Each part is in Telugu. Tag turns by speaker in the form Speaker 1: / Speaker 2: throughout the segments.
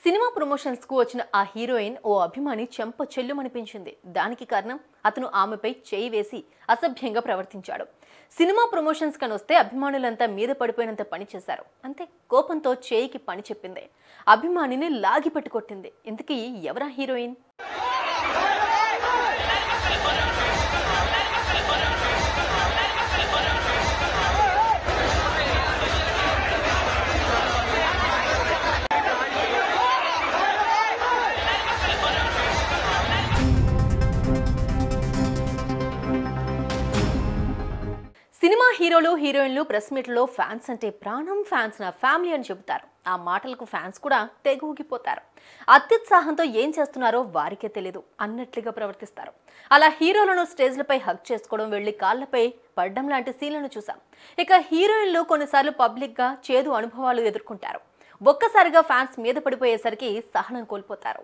Speaker 1: సినిమా ప్రమోషన్స్ కు వచ్చిన ఆ హీరోయిన్ ఓ అభిమాని చెంప చెల్లుమనిపించింది దానికి కారణం అతను ఆమెపై చేయి వేసి అసభ్యంగా ప్రవర్తించాడు సినిమా ప్రమోషన్స్ కనొస్తే అభిమానులంతా మీద పడిపోయినంత పని చేశారు అంతే కోపంతో చేయికి పని చెప్పింది అభిమానిని లాగి పట్టుకొట్టింది ఇంతకీ ఎవరా హీరోయిన్ సినిమా హీరోలు హీరోయిన్లు ప్రెస్ మీట్లో ఫ్యాన్స్ అంటే ప్రాణం ఫ్యాన్స్ నా ఫ్యామిలీ అని చెబుతారు ఆ మాటలకు ఫ్యాన్స్ కూడా తెగ ఊగిపోతారు అత్యుత్సాహంతో ఏం చేస్తున్నారో వారికే తెలియదు అన్నట్లుగా ప్రవర్తిస్తారు అలా హీరోలను స్టేజ్లపై హక్ చేసుకోవడం వెళ్లి కాళ్లపై పడ్డం లాంటి సీన్లను చూసాం ఇక హీరోయిన్లు కొన్నిసార్లు పబ్లిక్ గా చేదు అనుభవాలు ఎదుర్కొంటారు ఒక్కసారిగా ఫ్యాన్స్ మీద పడిపోయేసరికి సహనం కోల్పోతారు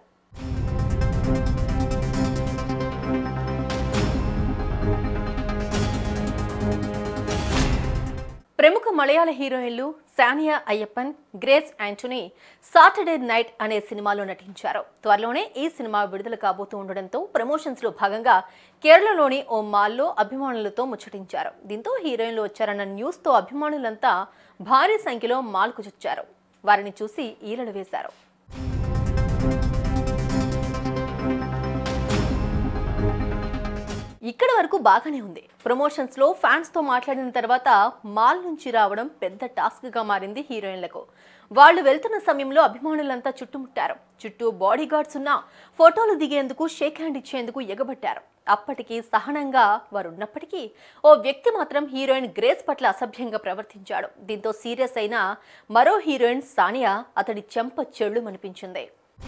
Speaker 1: ప్రముఖ మలయాళ హీరోయిన్లు సానియా అయ్యప్పన్ గ్రేస్ యాంటోనీ సాటర్డే నైట్ అనే సినిమాలో నటించారు త్వరలోనే ఈ సినిమా విడుదల కాబోతూ ఉండడంతో ప్రమోషన్స్ లో భాగంగా కేరళలోని ఓ మాల్లో అభిమానులతో ముచ్చటించారు దీంతో హీరోయిన్లు వచ్చారన్న న్యూస్ తో అభిమానులంతా భారీ సంఖ్యలో మాల్కు చొచ్చారు వారిని చూసి ఈలలు వేశారు ఇక్కడి వరకు బాగానే ఉంది ప్రమోషన్స్ లో ఫ్యాన్స్ తో మాట్లాడిన తర్వాత మాల్ నుంచి రావడం పెద్ద టాస్క్ గా మారింది హీరోయిన్లకు వాళ్ళు వెళ్తున్న సమయంలో అభిమానులంతా చుట్టుముట్టారు చుట్టూ బాడీ గార్డ్స్ ఉన్న ఫోటోలు దిగేందుకు షేక్ హ్యాండ్ ఇచ్చేందుకు ఎగబట్టారు అప్పటికి సహనంగా వారు ఉన్నప్పటికీ ఓ వ్యక్తి మాత్రం హీరోయిన్ గ్రేస్ పట్ల అసభ్యంగా ప్రవర్తించాడు దీంతో సీరియస్ అయిన మరో హీరోయిన్ సానియా అతడి చెంప చెళ్ళు అనిపించింది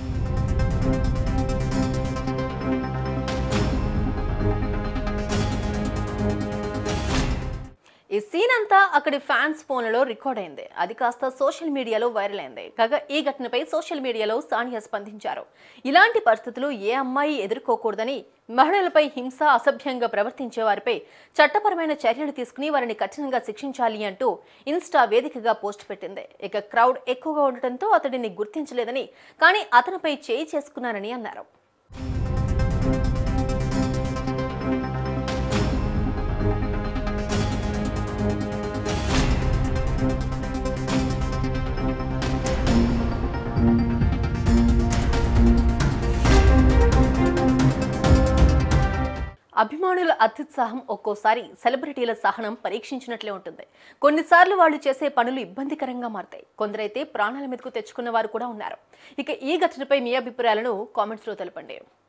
Speaker 1: ఈ సీన్ అంతా అక్కడి ఫ్యాన్స్ ఫోన్లలో రికార్డ్ అయింది అది కాస్త సోషల్ మీడియాలో వైరల్ అయింది కాగా ఈ ఘటనపై సోషల్ మీడియాలో సానియా స్పందించారు ఇలాంటి పరిస్థితులు ఏ అమ్మాయి ఎదుర్కోకూడదని మహిళలపై హింస అసభ్యంగా ప్రవర్తించే వారిపై చట్టపరమైన చర్యలు తీసుకుని వారిని కఠినంగా శిక్షించాలి అంటూ ఇన్స్టా వేదికగా పోస్ట్ పెట్టింది ఇక క్రౌడ్ ఎక్కువగా ఉండటంతో అతడిని గుర్తించలేదని కానీ అతనిపై చేయి చేసుకున్నారని అన్నారు అభిమానుల అత్యుత్సాహం ఒక్కోసారి సెలబ్రిటీల సహనం పరీక్షించినట్లే ఉంటుంది కొన్నిసార్లు వాళ్ళు చేసే పనులు ఇబ్బందికరంగా మారతాయి కొందరైతే ప్రాణాల మీదకు తెచ్చుకున్న వారు కూడా ఉన్నారు ఇక ఈ ఘటనపై మీ అభిప్రాయాలను కామెంట్స్లో తెలపండి